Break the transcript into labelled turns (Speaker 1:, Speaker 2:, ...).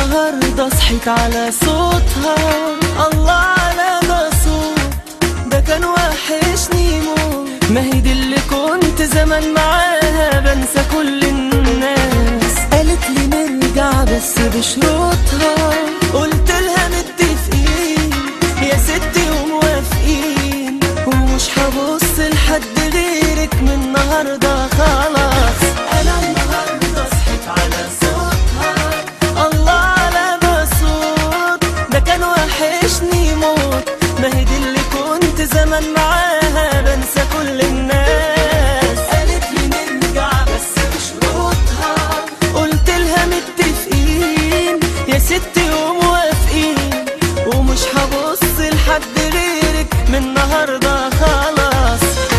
Speaker 1: النهاردة صحيت على صوتها الله على ده صوت ده كان وحشني موت ما هي دي اللي كنت زمان معاها بنسى كل الناس قالت لي نرجع بس بشروطها